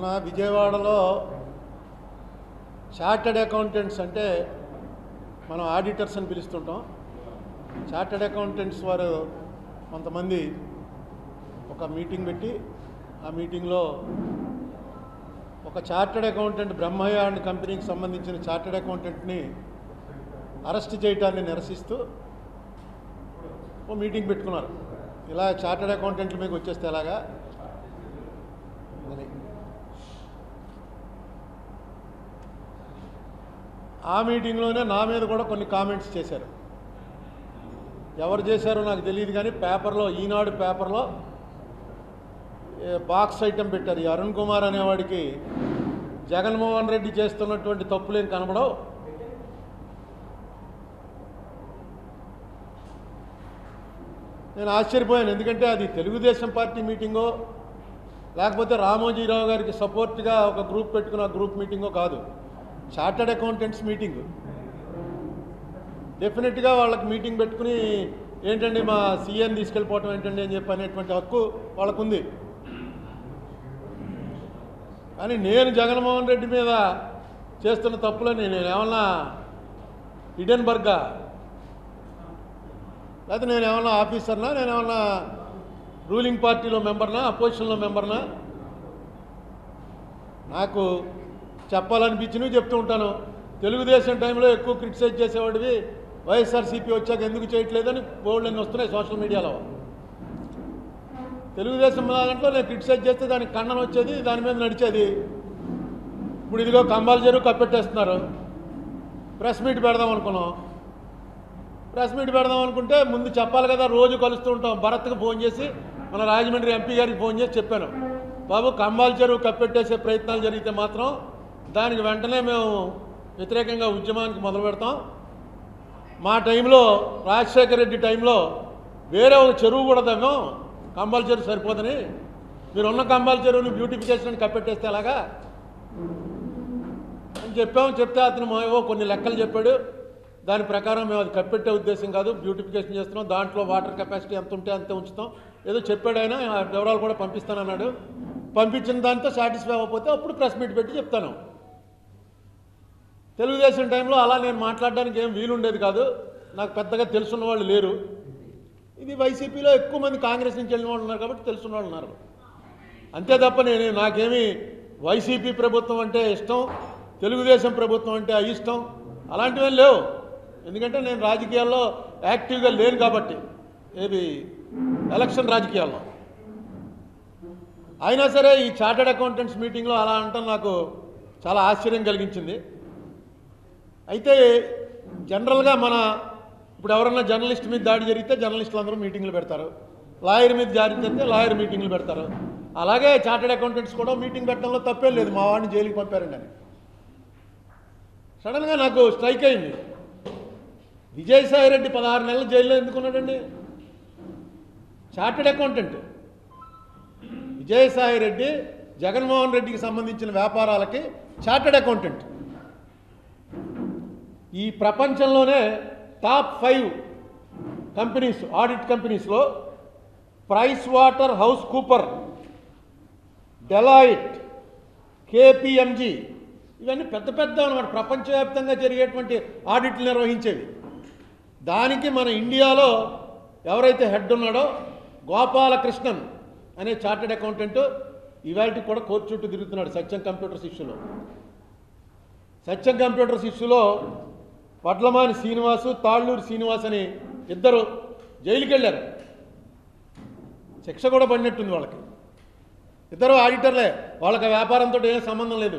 మొన్న విజయవాడలో chartered accountants అంటే మనం ఆడిటర్స్ అని పిలుస్తుంటాం చార్టెడ్ అకౌంటెంట్స్ వారు కొంతమంది ఒక మీటింగ్ పెట్టి ఆ మీటింగ్లో ఒక చార్టెడ్ అకౌంటెంట్ బ్రహ్మయ్య అండ్ కంపెనీకి సంబంధించిన చార్టెడ్ అకౌంటెంట్ని అరెస్ట్ చేయటాన్ని నిరసిస్తూ ఓ మీటింగ్ పెట్టుకున్నారు ఇలా చార్టెడ్ అకౌంటెంట్ల మీకు వచ్చేస్తే ఎలాగా అని ఆ మీటింగ్లోనే నా మీద కూడా కొన్ని కామెంట్స్ చేశారు ఎవరు చేశారో నాకు తెలియదు కానీ పేపర్లో ఈనాడు పేపర్లో ఏ బాక్స్ ఐటెం పెట్టారు ఈ అరుణ్ కుమార్ అనేవాడికి జగన్మోహన్ రెడ్డి చేస్తున్నటువంటి తప్పులేం కనబడవు నేను ఆశ్చర్యపోయాను ఎందుకంటే అది తెలుగుదేశం పార్టీ మీటింగో లేకపోతే రామోజీరావు గారికి సపోర్ట్గా ఒక గ్రూప్ పెట్టుకున్న గ్రూప్ మీటింగో కాదు చార్టర్డ్ అకౌంటెంట్స్ మీటింగ్ డెఫినెట్గా వాళ్ళకి మీటింగ్ పెట్టుకుని ఏంటండి మా సీఎం తీసుకెళ్ళిపోవటం ఏంటండి అని చెప్పి అనేటువంటి హక్కు వాళ్ళకుంది కానీ నేను జగన్మోహన్ రెడ్డి మీద చేస్తున్న తప్పులని నేను ఏమన్నా హిడెన్బర్గా లేకపోతే నేను ఏమన్నా ఆఫీసర్నా నేను ఏమన్నా రూలింగ్ పార్టీలో మెంబర్నా అపోజిషన్లో మెంబర్నా నాకు చెప్పాలనిపించినవి చెప్తూ ఉంటాను తెలుగుదేశం టైంలో ఎక్కువ క్రిటిసైజ్ చేసేవాడివి వైఎస్ఆర్సీపీ వచ్చాక ఎందుకు చేయట్లేదని బోర్డులు అన్నీ వస్తున్నాయి సోషల్ మీడియాలో తెలుగుదేశం దాంట్లో నేను క్రిటిసైజ్ చేస్తే దానికి ఖండన వచ్చేది దాని మీద నడిచేది ఇప్పుడు ఇదిగో కంబాల చెరువు కప్పెట్టేస్తున్నారు ప్రెస్ మీట్ పెడదాం అనుకున్నాం ప్రెస్ మీట్ పెడదాం అనుకుంటే ముందు చెప్పాలి కదా రోజు కలుస్తూ ఉంటాం భరత్కి ఫోన్ చేసి మన రాజమండ్రి ఎంపీ గారికి ఫోన్ చేసి చెప్పాను బాబు కంబాల చెరువు కప్పెట్టేసే ప్రయత్నాలు జరిగితే మాత్రం దానికి వెంటనే మేము వ్యతిరేకంగా ఉద్యమానికి మొదలు పెడతాం మా టైంలో రాజశేఖర రెడ్డి టైంలో వేరే ఒక చెరువు కూడా తవ్వాం కంబాల చెరువు సరిపోదని మీరు ఉన్న కంబాల చెరువుని బ్యూటిఫికేషన్ అని కప్పెట్టేస్తే ఎలాగా అని చెప్పాము చెప్తే అతను మా ఏవో కొన్ని లెక్కలు చెప్పాడు దాని ప్రకారం మేము అది కప్పెట్టే ఉద్దేశం కాదు బ్యూటిఫికేషన్ చేస్తున్నాం దాంట్లో వాటర్ కెపాసిటీ ఎంత ఉంటే అంతే ఉంచుతాం ఏదో చెప్పాడు ఆయన ఆ వివరాలు కూడా పంపిస్తానన్నాడు పంపించిన దాంతో సాటిస్ఫై అవ్వకపోతే అప్పుడు ప్రెస్ మీట్ పెట్టి చెప్తాను తెలుగుదేశం టైంలో అలా నేను మాట్లాడడానికి ఏం వీలుండేది కాదు నాకు పెద్దగా తెలుసున్న వాళ్ళు లేరు ఇది వైసీపీలో ఎక్కువ మంది కాంగ్రెస్ నుంచి వెళ్ళిన వాళ్ళు ఉన్నారు కాబట్టి తెలుసున్న వాళ్ళు ఉన్నారు అంతే తప్ప నేను నాకేమీ వైసీపీ ప్రభుత్వం అంటే ఇష్టం తెలుగుదేశం ప్రభుత్వం అంటే అయిష్టం అలాంటివేం లేవు ఎందుకంటే నేను రాజకీయాల్లో యాక్టివ్గా లేను కాబట్టి ఏది ఎలక్షన్ రాజకీయాల్లో అయినా సరే ఈ చార్టెడ్ అకౌంటెంట్స్ మీటింగ్లో అలా అంటాం నాకు చాలా ఆశ్చర్యం కలిగించింది అయితే జనరల్గా మన ఇప్పుడు ఎవరన్నా జర్నలిస్ట్ మీద దాడి జరిగితే జర్నలిస్టులు అందరూ మీటింగ్లు పెడతారు లాయర్ మీద దాడి జరిగితే లాయర్ మీటింగ్లు పెడతారు అలాగే చార్టెడ్ అకౌంటెంట్స్ కూడా మీటింగ్ పెట్టడంలో తప్పేం లేదు మా వాడిని జైలుకి పంపారండి అని సడన్గా నాకు స్ట్రైక్ అయింది విజయసాయి రెడ్డి పదహారు నెలలు జైల్లో ఎందుకున్నాడండి చార్టెడ్ అకౌంటెంట్ విజయసాయి రెడ్డి జగన్మోహన్ రెడ్డికి సంబంధించిన వ్యాపారాలకి చార్టెడ్ అకౌంటెంట్ ఈ ప్రపంచంలోనే టాప్ ఫైవ్ కంపెనీస్ ఆడిట్ కంపెనీస్లో Pricewaterhouse Cooper Deloitte KPMG ఇవన్నీ పెద్ద పెద్ద అనమాట ప్రపంచవ్యాప్తంగా జరిగేటువంటి ఆడిట్లు నిర్వహించేవి దానికి మన ఇండియాలో ఎవరైతే హెడ్ ఉన్నాడో గోపాలకృష్ణన్ అనే చార్టెడ్ అకౌంటెంట్ ఇవాళకి కూడా కోర్టు చుట్టూ తిరుగుతున్నాడు సత్యం కంప్యూటర్స్ ఇష్యూలో సత్యం కంప్యూటర్స్ ఇష్యూలో వడ్లమాని శ్రీనివాసు తాళ్ళూరు శ్రీనివాస్ అని ఇద్దరు జైలుకి వెళ్ళారు శిక్ష కూడా పడినట్టుంది వాళ్ళకి ఇద్దరు ఆడిటర్లే వాళ్ళకి ఆ వ్యాపారంతో ఏం సంబంధం లేదు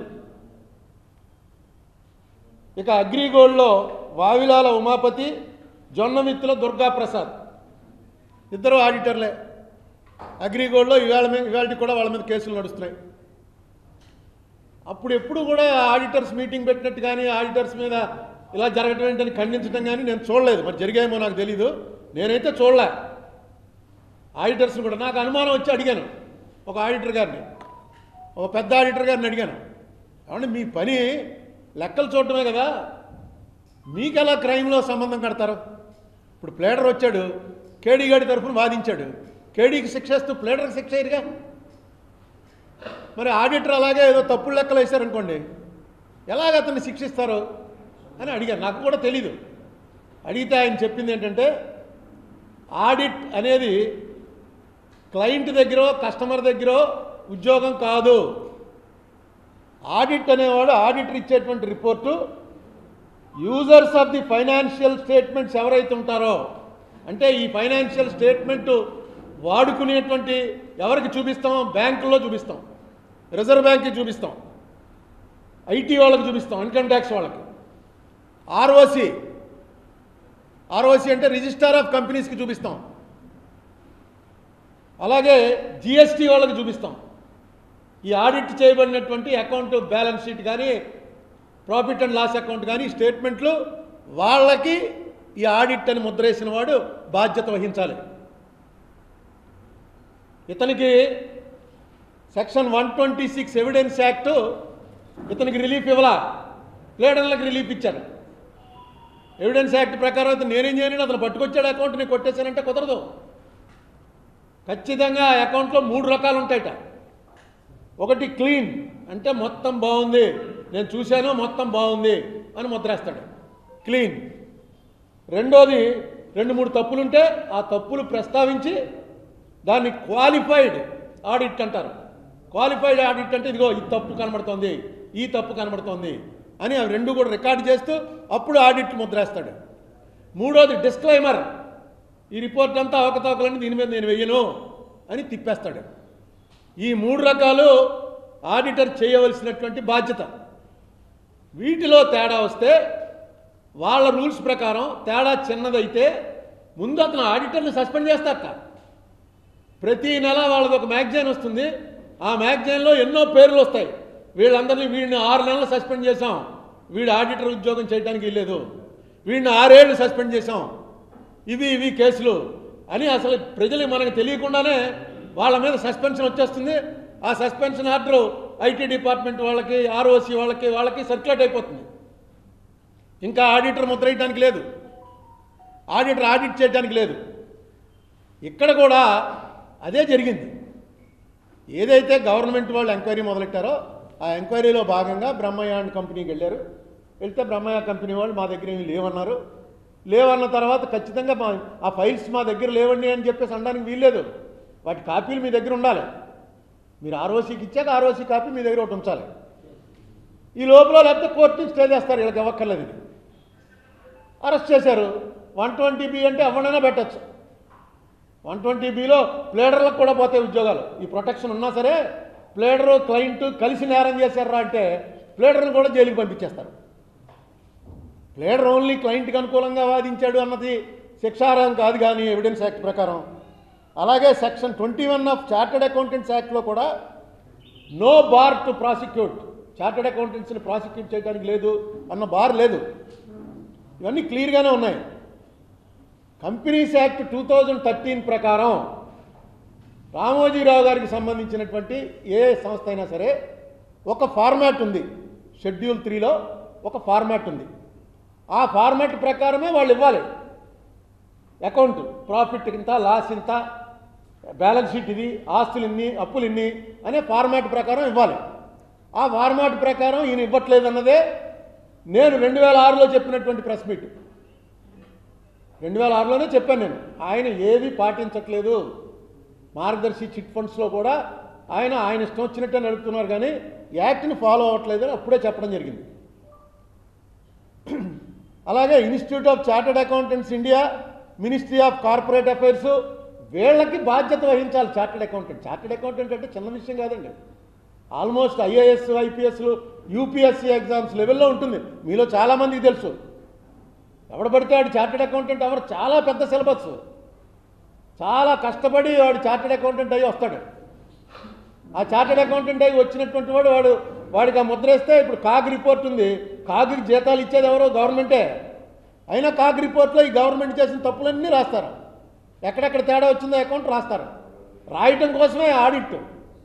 ఇక అగ్రిగోల్డ్లో వావిలాల ఉమాపతి జొన్నమిత్తుల దుర్గాప్రసాద్ ఇద్దరు ఆడిటర్లే అగ్రిగోల్డ్లో ఇవాళ మీద ఇవాళకి కూడా వాళ్ళ మీద కేసులు నడుస్తున్నాయి అప్పుడు ఎప్పుడు కూడా ఆడిటర్స్ మీటింగ్ పెట్టినట్టు కానీ ఆడిటర్స్ మీద ఇలా జరగటం ఏంటని ఖండించడం కానీ నేను చూడలేదు మరి జరిగాయేమో నాకు తెలీదు నేనైతే చూడలే ఆడిటర్స్ని కూడా నాకు అనుమానం వచ్చి అడిగాను ఒక ఆడిటర్ గారిని ఒక పెద్ద ఆడిటర్ గారిని అడిగాను ఏమంటే మీ పని లెక్కలు చూడటమే కదా మీకు ఎలా క్రైమ్లో సంబంధం కడతారు ఇప్పుడు ప్లేడర్ వచ్చాడు కేడీ గాడి తరఫున వాదించాడు కేడీకి శిక్ష ఇస్తూ ప్లేడర్కి శిక్ష అయ్యారుగా మరి ఆడిటర్ అలాగే ఏదో తప్పుడు లెక్కలు వేశారనుకోండి ఎలాగ అతన్ని శిక్షిస్తారు అని అడిగారు నాకు కూడా తెలీదు అడిగితే ఆయన చెప్పింది ఏంటంటే ఆడిట్ అనేది క్లయింట్ దగ్గర కస్టమర్ దగ్గర ఉద్యోగం కాదు ఆడిట్ అనేవాడు ఆడిటర్ ఇచ్చేటువంటి report users of the financial statements ఎవరైతే ఉంటారో అంటే ఈ ఫైనాన్షియల్ స్టేట్మెంట్ వాడుకునేటువంటి ఎవరికి చూపిస్తాం బ్యాంకుల్లో చూపిస్తాం రిజర్వ్ బ్యాంక్కి చూపిస్తాం ఐటీ వాళ్ళకి చూపిస్తాం ఇన్కమ్ ట్యాక్స్ వాళ్ళకి ఆర్ఓసి ఆర్ఓసి అంటే రిజిస్టార్ ఆఫ్ కంపెనీస్కి చూపిస్తాం అలాగే జిఎస్టీ వాళ్ళకి చూపిస్తాం ఈ ఆడిట్ చేయబడినటువంటి అకౌంట్ బ్యాలెన్స్ షీట్ కానీ ప్రాఫిట్ అండ్ లాస్ అకౌంట్ కానీ స్టేట్మెంట్లు వాళ్ళకి ఈ ఆడిట్ అని ముద్రేసిన వాడు బాధ్యత వహించాలి ఇతనికి section one twenty six evidence act ఇతనికి రిలీఫ్ ఇవ్వాలా ప్లేడర్లకు రిలీఫ్ ఇచ్చారు ఎవిడెన్స్ యాక్ట్ ప్రకారం అతను నేనేం చేయను అతను పట్టుకొచ్చాడు అకౌంట్ నేను కొట్టేశానంటే కుదరదు ఖచ్చితంగా ఆ అకౌంట్లో మూడు రకాలు ఉంటాయట ఒకటి క్లీన్ అంటే మొత్తం బాగుంది నేను చూశాను మొత్తం బాగుంది అని ముద్రేస్తాడు క్లీన్ రెండోది రెండు మూడు తప్పులుంటే ఆ తప్పులు ప్రస్తావించి దాన్ని క్వాలిఫైడ్ ఆడిట్ అంటారు క్వాలిఫైడ్ ఆడిట్ అంటే ఇదిగో ఈ తప్పు కనబడుతోంది ఈ తప్పు కనబడుతోంది అని అవి రెండు కూడా రికార్డ్ చేస్తూ అప్పుడు ఆడిట్ ముద్రేస్తాడు మూడోది డిస్క్లైమర్ ఈ రిపోర్ట్ అంతా అవకతవకలని దీని మీద నేను వెయ్యను అని తిప్పేస్తాడు ఈ మూడు రకాలు ఆడిటర్ చేయవలసినటువంటి బాధ్యత వీటిలో తేడా వస్తే వాళ్ళ రూల్స్ ప్రకారం తేడా చిన్నదైతే ముందు అతను ఆడిటర్ని సస్పెండ్ చేస్తారట ప్రతి నెల వాళ్ళది ఒక మ్యాగజైన్ వస్తుంది ఆ మ్యాగజైన్లో ఎన్నో పేర్లు వస్తాయి వీళ్ళందరినీ వీడిని ఆరు నెలలు సస్పెండ్ చేశాం వీడు ఆడిటర్ ఉద్యోగం చేయడానికి వీల్లేదు వీడిని ఆరేళ్ళు సస్పెండ్ చేశాం ఇవి ఇవి కేసులు అని అసలు ప్రజలు మనకు తెలియకుండానే వాళ్ళ మీద సస్పెన్షన్ వచ్చేస్తుంది ఆ సస్పెన్షన్ ఆర్డర్ ఐటీ డిపార్ట్మెంట్ వాళ్ళకి ఆర్ఓసి వాళ్ళకి వాళ్ళకి సర్క్యులేట్ అయిపోతుంది ఇంకా ఆడిటర్ ముద్ర వేయడానికి లేదు ఆడిటర్ ఆడిట్ చేయడానికి లేదు ఇక్కడ కూడా అదే జరిగింది ఏదైతే గవర్నమెంట్ వాళ్ళు ఎంక్వైరీ మొదలెట్టారో ఆ ఎంక్వైరీలో భాగంగా బ్రహ్మయ్య అండ్ కంపెనీకి వెళ్ళారు వెళ్తే బ్రహ్మయ్య కంపెనీ వాళ్ళు మా దగ్గర ఏమి లేవన్నారు లేవన్న తర్వాత ఖచ్చితంగా మా ఆ ఫైల్స్ మా దగ్గర లేవండి అని చెప్పేసి అనడానికి వీల్లేదు వాటి కాపీలు మీ దగ్గర ఉండాలి మీరు ఆర్ఓసీకి ఇచ్చాక ఆర్ఓసీ కాపీ మీ దగ్గర ఒకటి ఉంచాలి ఈ లోపల లేకపోతే కోర్టు స్టే చేస్తారు వీళ్ళకి ఇవ్వక్కర్లేదు ఇది అరెస్ట్ చేశారు వన్ ట్వంటీ బి అంటే ఎవరైనా పెట్టచ్చు వన్ ట్వంటీ బిలో ప్లేడర్లకు కూడా పోతాయి ఉద్యోగాలు ఈ ప్రొటెక్షన్ ఉన్నా సరే ప్లేడరు క్లయింట్ కలిసి నేరం చేశారా అంటే ప్లేడర్ని కూడా జైలుకి పంపించేస్తారు ప్లేడర్ ఓన్లీ క్లయింట్కి అనుకూలంగా వాదించాడు అన్నది శిక్షార్హం కాదు కానీ ఎవిడెన్స్ యాక్ట్ ప్రకారం అలాగే section twenty one of chartered accountants యాక్ట్లో కూడా no bar to prosecute chartered అకౌంటెంట్స్ని ప్రాసిక్యూట్ చేయడానికి లేదు అన్న బార్ లేదు ఇవన్నీ క్లియర్గానే ఉన్నాయి companies act two thousand thirteen ప్రకారం రామోజీరావు గారికి సంబంధించినటువంటి ఏ సంస్థ అయినా సరే ఒక ఫార్మాట్ ఉంది షెడ్యూల్ త్రీలో ఒక ఫార్మాట్ ఉంది ఆ ఫార్మాట్ ప్రకారమే వాళ్ళు ఇవ్వాలి అకౌంట్ ప్రాఫిట్ ఇంత లాస్ ఇంత బ్యాలెన్స్ షీట్ ఇది ఆస్తులు ఇన్ని అప్పులు ఇన్ని అనే ఫార్మాట్ ప్రకారం ఇవ్వాలి ఆ ఫార్మాట్ ప్రకారం ఈయన ఇవ్వట్లేదు అన్నదే నేను రెండు వేల ఆరులో చెప్పినటువంటి ప్రెస్ మీట్ రెండు వేల ఆరులోనే చెప్పాను నేను ఆయన ఏది పాటించట్లేదు మార్గదర్శి చిట్ ఫండ్స్లో కూడా ఆయన ఆయన ఇష్టం వచ్చినట్టే నడుపుతున్నారు కానీ యాక్ట్ని ఫాలో అవ్వట్లేదు అని అప్పుడే చెప్పడం జరిగింది అలాగే Institute of chartered Accountants India Ministry of Corporate Affairs వీళ్ళకి బాధ్యత వహించాలి చార్టెడ్ అకౌంటెంట్ చార్టెడ్ అకౌంటెంట్ అంటే చిన్న విషయం కాదండి ఆల్మోస్ట్ ఐఏఎస్ ఐపీఎస్లు యూపీఎస్సీ ఎగ్జామ్స్ లెవెల్లో ఉంటుంది మీలో చాలామందికి తెలుసు ఎవడ పడితే వాడు చార్టెడ్ అకౌంటెంట్ ఎవరు చాలా పెద్ద సిలబస్ చాలా కష్టపడి వాడు చార్టెడ్ అకౌంటెంట్ అయ్యి వస్తాడు ఆ చార్టెడ్ అకౌంటెంట్ అయ్యి వచ్చినటువంటి వాడు వాడు వాడికి ఆ ముద్ర వేస్తే ఇప్పుడు కాగ్ రిపోర్ట్ ఉంది కాగ్కి జీతాలు ఇచ్చేది ఎవరో గవర్నమెంటే అయినా కాగ్ రిపోర్ట్లో ఈ గవర్నమెంట్ చేసిన తప్పులన్నీ రాస్తారు ఎక్కడెక్కడ తేడా వచ్చిందో అకౌంట్ రాస్తారు రాయటం కోసమే ఆడిట్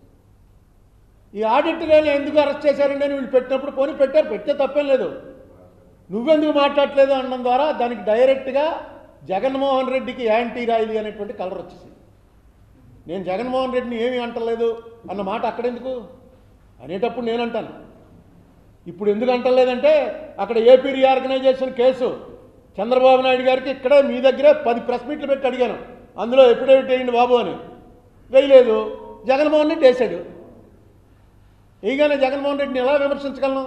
ఈ ఆడిట్ నేను ఎందుకు అరెస్ట్ చేశారండి అని వీళ్ళు పెట్టినప్పుడు పోనీ పెట్టారు పెట్టే తప్పేం లేదు నువ్వెందుకు మాట్లాడట్లేదు అనడం ద్వారా దానికి డైరెక్ట్గా జగన్మోహన్ రెడ్డికి యాంటీ రాయిది అనేటువంటి కలర్ వచ్చేసింది నేను జగన్మోహన్ రెడ్డిని ఏమీ అంటలేదు అన్న మాట అక్కడెందుకు అనేటప్పుడు నేను అంటాను ఇప్పుడు ఎందుకు అంటలేదంటే అక్కడ AP reorganisation case Chandrababu Naidu గారికి ఇక్కడే మీ దగ్గరే పది ప్రెస్ మీట్లు పెట్టి అడిగాను అందులో ఎఫిడేవిట్ వేయండి బాబు అని వేయలేదు జగన్మోహన్ రెడ్డి వేశాడు వేయగానే జగన్మోహన్ రెడ్డిని ఎలా విమర్శించగలను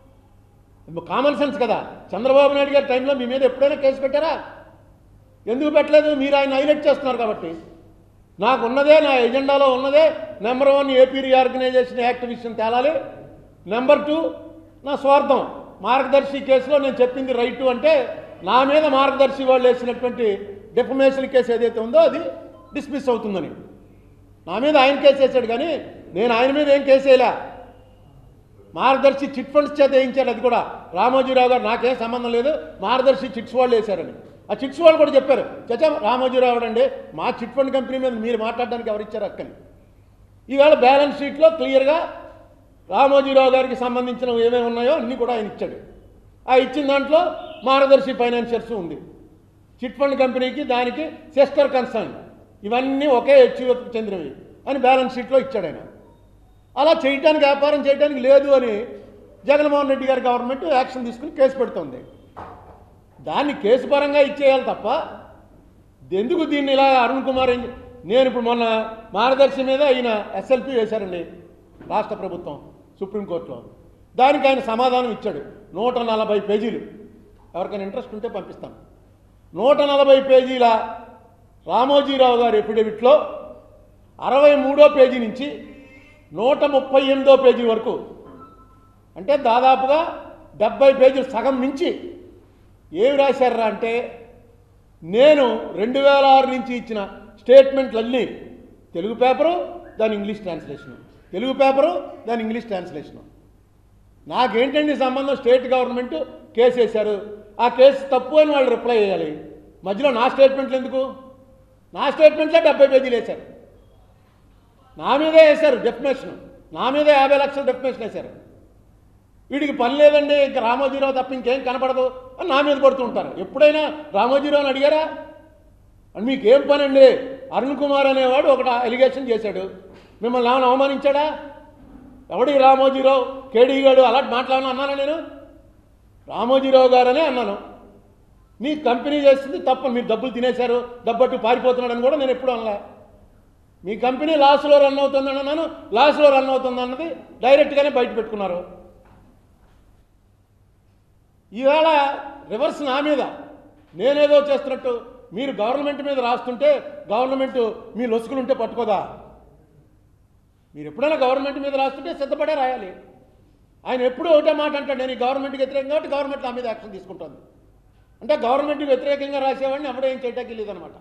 కామన్ సెన్స్ కదా చంద్రబాబు నాయుడు గారి టైంలో మీ మీద ఎప్పుడైనా కేసు పెట్టారా ఎందుకు పెట్టలేదు మీరు ఆయన హైలైట్ చేస్తున్నారు కాబట్టి నాకు ఉన్నదే నా ఎజెండాలో ఉన్నదే number one AP reorganisation act విషయం తేలాలి నెంబర్ టూ నా స్వార్థం మార్గదర్శి కేసులో నేను చెప్పింది రైట్ అంటే నా మీద మార్గదర్శి వాళ్ళు వేసినటువంటి డెఫమేషన్ కేసు ఏదైతే ఉందో అది డిస్మిస్ అవుతుందని నా మీద ఆయన కేసు వేసాడు కానీ నేను ఆయన మీద ఏం కేసు వేయలే మార్గదర్శి చిట్ ఫండ్స్ చేత వేయించారు అది కూడా రామోజీరావు గారు నాకేం సంబంధం లేదు మార్గదర్శి చిట్స్ వాళ్ళు వేశారని ఆ చిట్స్ వాళ్ళు కూడా చెప్పారు చచ్చా రామోజీరావు అండి మా చిట్ ఫండ్ కంపెనీ మీద మీరు మాట్లాడడానికి ఎవరు ఇచ్చారు అక్కని ఈవేళ బ్యాలెన్స్ షీట్లో క్లియర్గా రామోజీరావు గారికి సంబంధించిన ఏమేమి ఉన్నాయో అన్నీ కూడా ఆయన ఇచ్చాడు ఆ ఇచ్చిన దాంట్లో మార్గదర్శి ఫైనాన్షియర్స్ ఉంది చిట్ ఫండ్ కంపెనీకి దానికి సిస్టర్ కన్సర్న్ ఇవన్నీ ఒకే హెచ్యుఎఫ్కి చెందినవి అని బ్యాలెన్స్ షీట్లో ఇచ్చాడు ఆయన అలా చేయటానికి వ్యాపారం చేయడానికి లేదు అని జగన్మోహన్ రెడ్డి గారి గవర్నమెంట్ యాక్షన్ తీసుకుని కేసు పెడుతుంది దాన్ని కేసు పరంగా ఇచ్చేయాలి తప్ప ఎందుకు దీన్ని ఇలా అరుణ్ కుమార్ ఏం చే- నేను ఇప్పుడు మొన్న మార్గదర్శి మీద ఆయన ఎస్ఎల్పి వేశారండి రాష్ట్ర ప్రభుత్వం సుప్రీంకోర్టులో దానికి ఆయన సమాధానం ఇచ్చాడు నూట నలభై పేజీలు ఎవరికైనా ఇంట్రెస్ట్ ఉంటే పంపిస్తాను నూట నలభై పేజీల రామోజీరావు గారి ఎఫిడవిట్లో అరవై మూడో పేజీ నుంచి నూట ముప్పై ఎనిమిదో పేజీ వరకు అంటే దాదాపుగా డెబ్బై పేజీలు సగం మించి ఏమి రాశారా అంటే నేను రెండు వేల ఆరు నుంచి ఇచ్చిన స్టేట్మెంట్లన్నీ తెలుగు పేపరు దాని ఇంగ్లీష్ ట్రాన్స్లేషను తెలుగు పేపరు దాని ఇంగ్లీష్ ట్రాన్స్లేషను నాకేంటండి సంబంధం స్టేట్ గవర్నమెంట్ కేసు వేశారు ఆ కేసు తప్పు అని వాళ్ళు రిప్లై చేయాలి మధ్యలో నా స్టేట్మెంట్లు ఎందుకు నా స్టేట్మెంట్లే డెబ్బై పేజీలు వేశారు నా మీదే వేశారు డెఫినేషన్ నా మీదే యాభై లక్షల డెఫినేషన్ వేశారు వీడికి పని లేదండి ఇంకా రామోజీరావు తప్ప ఇంకేం కనపడదు అని నా మీద పడుతుంటారు ఎప్పుడైనా రామోజీరావుని అడిగారా అని మీకేం పని అండి అరుణ్ కుమార్ అనేవాడు ఒకటి ఎలిగేషన్ చేశాడు మిమ్మల్ని ఏమైనా అవమానించాడా ఎవడి రామోజీరావు కేడీ గారు అలాంటి మాట్లాడని అన్నానా నేను రామోజీరావు గారనే అన్నాను మీ కంపెనీ చేస్తుంది తప్ప మీరు డబ్బులు తినేశారు డబ్బట్టు పారిపోతున్నాడని కూడా నేను ఎప్పుడు అనలే మీ కంపెనీ లాస్లో రన్ అవుతుందని అన్నాను లాస్లో రన్ అవుతుంది అన్నది డైరెక్ట్గానే బయట పెట్టుకున్నారు ఈవేళ రివర్స్ నా మీద నేనేదో చేస్తున్నట్టు మీరు గవర్నమెంట్ మీద రాస్తుంటే గవర్నమెంట్ మీ లొసుకులుంటే పట్టుకోదా మీరు ఎప్పుడైనా గవర్నమెంట్ మీద రాస్తుంటే సిద్ధపడే రాయాలి ఆయన ఎప్పుడూ ఒకటే మాట అంటాడు నేను ఈ గవర్నమెంట్కి వ్యతిరేకం కాబట్టి గవర్నమెంట్ నా మీద యాక్షన్ తీసుకుంటుంది అంటే గవర్నమెంట్కి వ్యతిరేకంగా రాసేవాడిని అప్పుడే ఏం చేయటానికి లేదనమాట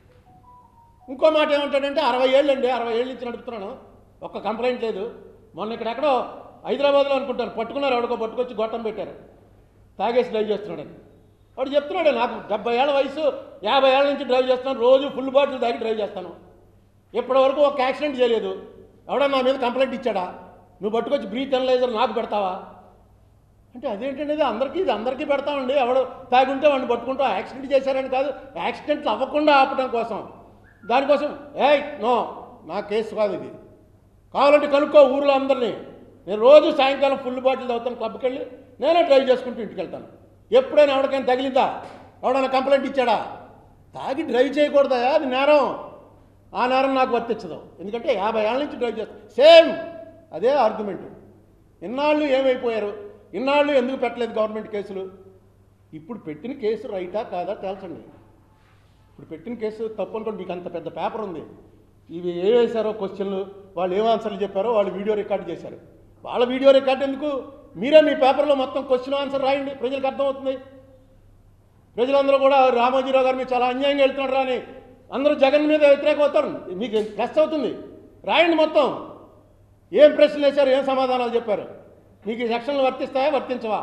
ఇంకో మాట ఏమంటాడంటే అరవై ఏళ్ళు అండి అరవై ఏళ్ళ నుంచి నడుపుతున్నాను ఒక్క కంప్లైంట్ లేదు మొన్న ఇక్కడ ఎక్కడో హైదరాబాద్లో అనుకుంటారు పట్టుకున్నారు ఎవడికో పట్టుకొచ్చి గొట్టం పెట్టారు తాగేసి డ్రైవ్ చేస్తున్నాడని వాడు చెప్తున్నాడు నాకు డెబ్బై ఏళ్ళ వయసు యాభై ఏళ్ళ నుంచి డ్రైవ్ చేస్తున్నాను రోజు ఫుల్ బాటిల్ తాగి డ్రైవ్ చేస్తాను ఇప్పటి వరకు ఒక యాక్సిడెంట్ చేయలేదు ఎవడన్నా నా మీద కంప్లైంట్ ఇచ్చాడా నువ్వు పట్టుకొచ్చి బ్రీత్ అనలైజర్ నాకు పెడతావా అంటే అదేంటండి ఇది అందరికీ ఇది అందరికీ పెడతామండి ఎవడు తాగి ఉంటే వాడిని పట్టుకుంటాం యాక్సిడెంట్ చేశారని కాదు యాక్సిడెంట్లు అవ్వకుండా ఆపడం కోసం దానికోసం ఏయ్ నో నా కేసు కాదు ఇది కావాలంటే కనుక్కో ఊర్లో అందరినీ నేను రోజు సాయంకాలం ఫుల్ బాటిల్ తాగుతాను క్లబ్కి వెళ్ళి నేనే డ్రైవ్ చేసుకుంటూ ఇంటికి వెళ్తాను ఎప్పుడైనా ఎవరికైనా తగిలిందా ఎవడైనా కంప్లైంట్ ఇచ్చాడా తాగి డ్రైవ్ చేయకూడదా అది నేరం ఆ నేరం నాకు వర్తించదు ఎందుకంటే యాభై ఏళ్ళ నుంచి డ్రైవ్ చేస్తాను సేమ్ అదే ఆర్గ్యుమెంట్ ఇన్నాళ్ళు ఏమైపోయారు ఇన్నాళ్ళు ఎందుకు పెట్టలేదు గవర్నమెంట్ కేసులు ఇప్పుడు పెట్టిన కేసు రైటా కాదా తేల్చండి ఇప్పుడు పెట్టిన కేసు తప్పు అనుకోండి మీకు అంత పెద్ద పేపర్ ఉంది ఇవి ఏ వేశారో క్వశ్చన్లు వాళ్ళు ఏం ఆన్సర్లు చెప్పారో వాళ్ళు వీడియో రికార్డ్ చేశారు వాళ్ళ వీడియో రికార్డ్ ఎందుకు మీరే మీ పేపర్లో మొత్తం క్వశ్చన్ ఆన్సర్ రాయండి ప్రజలకు అర్థమవుతుంది ప్రజలందరూ కూడా రామోజీరావు గారు మీరు చాలా అన్యాయంగా వెళ్తున్నాడు రా అని అందరూ జగన్ మీద వ్యతిరేకం అవుతారు మీకు ప్లస్ అవుతుంది రాయండి మొత్తం ఏం ప్రశ్నలు వేశారు ఏం సమాధానాలు చెప్పారు మీకు ఈ సెక్షన్లు వర్తిస్తాయా వర్తించవా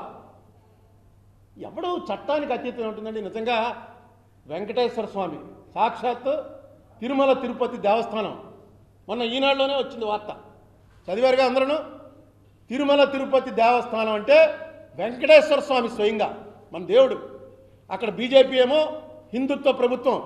ఎవడు చట్టానికి అతీతం ఉంటుందండి నిజంగా వెంకటేశ్వర స్వామి సాక్షాత్తు తిరుమల తిరుపతి దేవస్థానం మొన్న ఈనాడులోనే వచ్చింది వార్త చదివారుగా అందరూ తిరుమల తిరుపతి దేవస్థానం అంటే వెంకటేశ్వర స్వామి స్వయంగా మన దేవుడు అక్కడ బీజేపీ ఏమో హిందుత్వ ప్రభుత్వం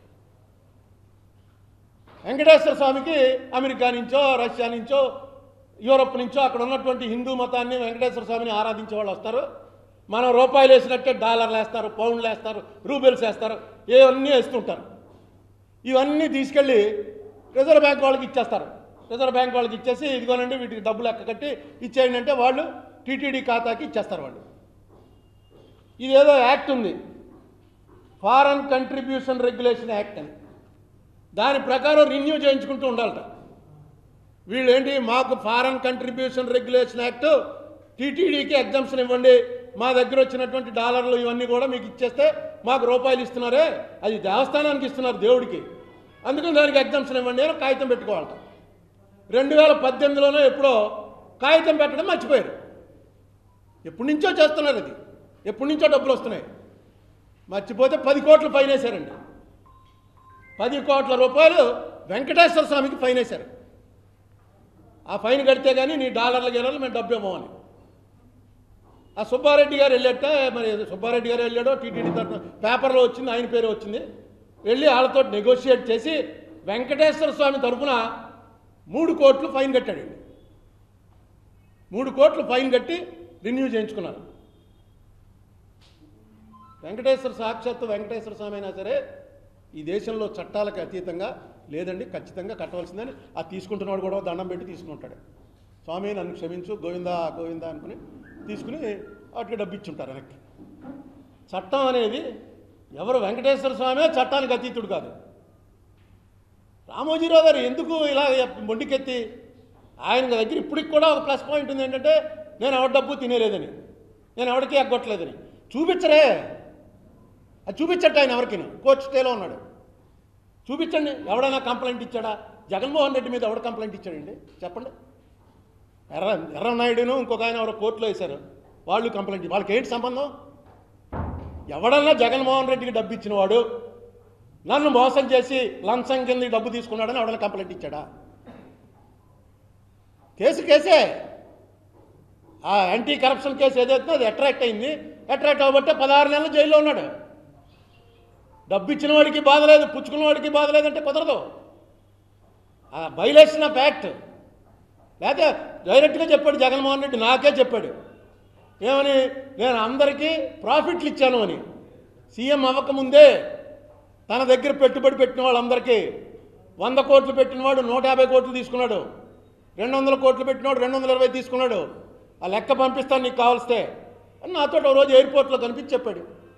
వెంకటేశ్వర స్వామికి అమెరికా నుంచో రష్యా నుంచో యూరప్ నుంచో అక్కడ ఉన్నటువంటి హిందూ మతాన్ని వెంకటేశ్వర స్వామిని ఆరాధించే వాళ్ళు వస్తారు మనం రూపాయలు వేసినట్టే డాలర్లు వేస్తారు పౌండ్లు వేస్తారు రూబెల్స్ వేస్తారు ఇవన్నీ వేస్తుంటారు ఇవన్నీ తీసుకెళ్ళి రిజర్వ్ బ్యాంక్ వాళ్ళకి ఇచ్చేస్తారు రిజర్వ్ బ్యాంక్ వాళ్ళకి ఇచ్చేసి ఇదిగోనండి వీటికి డబ్బులు లెక్క కట్టి ఇచ్చేయండి అంటే వాళ్ళు టీటీడీ ఖాతాకి ఇచ్చేస్తారు వాళ్ళు ఇదేదో యాక్ట్ ఉంది ఫారెన్ కంట్రిబ్యూషన్ రెగ్యులేషన్ యాక్ట్ అని దాని ప్రకారం రిన్యూ చేయించుకుంటూ ఉండాలట వీళ్ళు ఏంటి మాకు ఫారెన్ కంట్రిబ్యూషన్ రెగ్యులేషన్ యాక్ట్ టీటీడీకి ఎగ్జామ్షన్ ఇవ్వండి మా దగ్గర వచ్చినటువంటి డాలర్లు ఇవన్నీ కూడా మీకు ఇచ్చేస్తే మాకు రూపాయలు ఇస్తున్నారే అది దేవస్థానానికి ఇస్తున్నారు దేవుడికి అందుకని దానికి ఎగ్జామ్షన్ ఇవ్వండి అని కాగితం పెట్టుకోవాలట రెండు వేల పద్దెనిమిదిలోనో ఎప్పుడో కాగితం పెట్టడం మర్చిపోయారు ఎప్పటి నుంచో చేస్తున్నారు అది ఎప్పటి నుంచో డబ్బులు వస్తున్నాయి మర్చిపోతే పది కోట్లు ఫైన్ వేశారండి పది కోట్ల రూపాయలు వెంకటేశ్వర స్వామికి ఫైన్ వేశారు ఆ ఫైన్ కడితే కానీ నీ డాలర్ల గేలర్లు మేము డబ్బు ఇవ్వమని ఆ సుబ్బారెడ్డి గారు వెళ్ళట మరి సుబ్బారెడ్డి గారు వెళ్ళాడో టీటీడీ తరఫున పేపర్లో వచ్చింది ఆయన పేరు వచ్చింది వెళ్ళి వాళ్ళతో నెగోషియేట్ చేసి వెంకటేశ్వర స్వామి తరఫున మూడు కోట్లు ఫైన్ కట్టాడండి మూడు కోట్లు ఫైన్ కట్టి రిన్యూ చేయించుకున్నారు వెంకటేశ్వర సాక్షాత్తు వెంకటేశ్వర స్వామి అయినా సరే ఈ దేశంలో చట్టాలకు అతీతంగా లేదండి ఖచ్చితంగా కట్టవలసిందని ఆ తీసుకుంటున్నాడు కూడా దండం పెట్టి తీసుకుంటాడు స్వామి నన్ను క్షమించు గోవిందా గోవిందా అనుకుని తీసుకుని వాటికి డబ్బు ఇచ్చుంటారు వెనక్కి చట్టం అనేది ఎవరు వెంకటేశ్వర స్వామే చట్టానికి అతీతుడు కాదు రామోజీరావు గారు ఎందుకు ఇలా మొండికెత్తి ఆయన దగ్గర ఇప్పటికి కూడా ఒక ప్లస్ పాయింట్ ఉంది ఏంటంటే నేను ఎవరి డబ్బు తినేలేదని నేను ఎవరికి ఎగ్గొట్టలేదని చూపించరే అది చూపించట్టు ఆయన ఎవరికి కోర్టు స్టేలో ఉన్నాడు చూపించండి ఎవడైనా కంప్లైంట్ ఇచ్చాడా జగన్మోహన్ రెడ్డి మీద ఎవడు కంప్లైంట్ ఇచ్చాడండి చెప్పండి ఎర్ర ఎర్రనాయుడును ఇంకొక ఆయన ఎవరో కోర్టులో వేశారు వాళ్ళు కంప్లైంట్ వాళ్ళకి ఏంటి సంబంధం ఎవడన్నా జగన్మోహన్ రెడ్డికి డబ్బు ఇచ్చినవాడు నన్ను మోసం చేసి లంచం కింద ఈ డబ్బు తీసుకున్నాడని ఎవడన్నా కంప్లైంట్ ఇచ్చాడా కేసు కేసే ఆ యాంటీ కరప్షన్ కేసు ఏదైతే అది అట్రాక్ట్ అయింది అట్రాక్ట్ అవ్వబట్టే పదహారు నెలలు జైల్లో ఉన్నాడు డబ్బు ఇచ్చిన వాడికి బాధ లేదు పుచ్చుకున్న వాడికి బాధ లేదంటే కుదరదు ఆ వైలేషన్ ఆఫ్ యాక్ట్ లేకపోతే డైరెక్ట్గా చెప్పాడు జగన్మోహన్ రెడ్డి నాకే చెప్పాడు ఏమని నేను అందరికీ ప్రాఫిట్లు ఇచ్చాను అని సీఎం అవ్వకముందే తన దగ్గర పెట్టుబడి పెట్టిన వాళ్ళందరికీ వంద కోట్లు పెట్టినవాడు నూట యాభై కోట్లు తీసుకున్నాడు రెండు వందల కోట్లు పెట్టినవాడు రెండు వందల ఇరవై తీసుకున్నాడు ఆ లెక్క పంపిస్తాను నీకు కావలిస్తే అని నాతో ఓ రోజు ఎయిర్పోర్ట్లో కనిపించి చెప్పాడు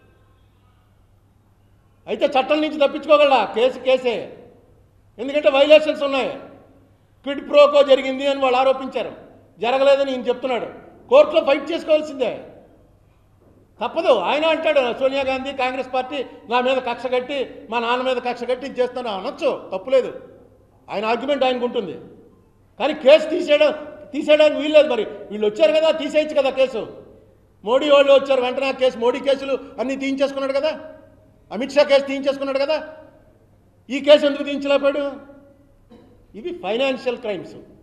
అయితే చట్టం నుంచి తప్పించుకోగలరా కేసు కేసే ఎందుకంటే వైలేషన్స్ ఉన్నాయి క్విడ్ ప్రోకో జరిగింది అని వాళ్ళు ఆరోపించారు జరగలేదని ఈయన చెప్తున్నాడు కోర్టులో ఫైట్ చేసుకోవాల్సిందే తప్పదు ఆయన అంటాడు సోనియా గాంధీ కాంగ్రెస్ పార్టీ నా మీద కక్ష కట్టి మా నాన్న మీద కక్ష కట్టి ఇది చేస్తాను అనొచ్చు తప్పులేదు ఆయన ఆర్గ్యుమెంట్ ఆయనకు ఉంటుంది కానీ కేసు తీసేయడం తీసేయడానికి వీల్లేదు మరి వీళ్ళు వచ్చారు కదా తీసేయచ్చు కదా కేసు మోడీ వాళ్ళు వచ్చారు వెంటనే ఆ కేసు మోడీ కేసులు అన్నీ తీయించేసుకున్నాడు కదా అమిత్ షా కేసు తీయించేసుకున్నాడు కదా ఈ కేసు ఎందుకు తీయించలేకపోయాడు ఇవి ఫైనాన్షియల్ క్రైమ్స్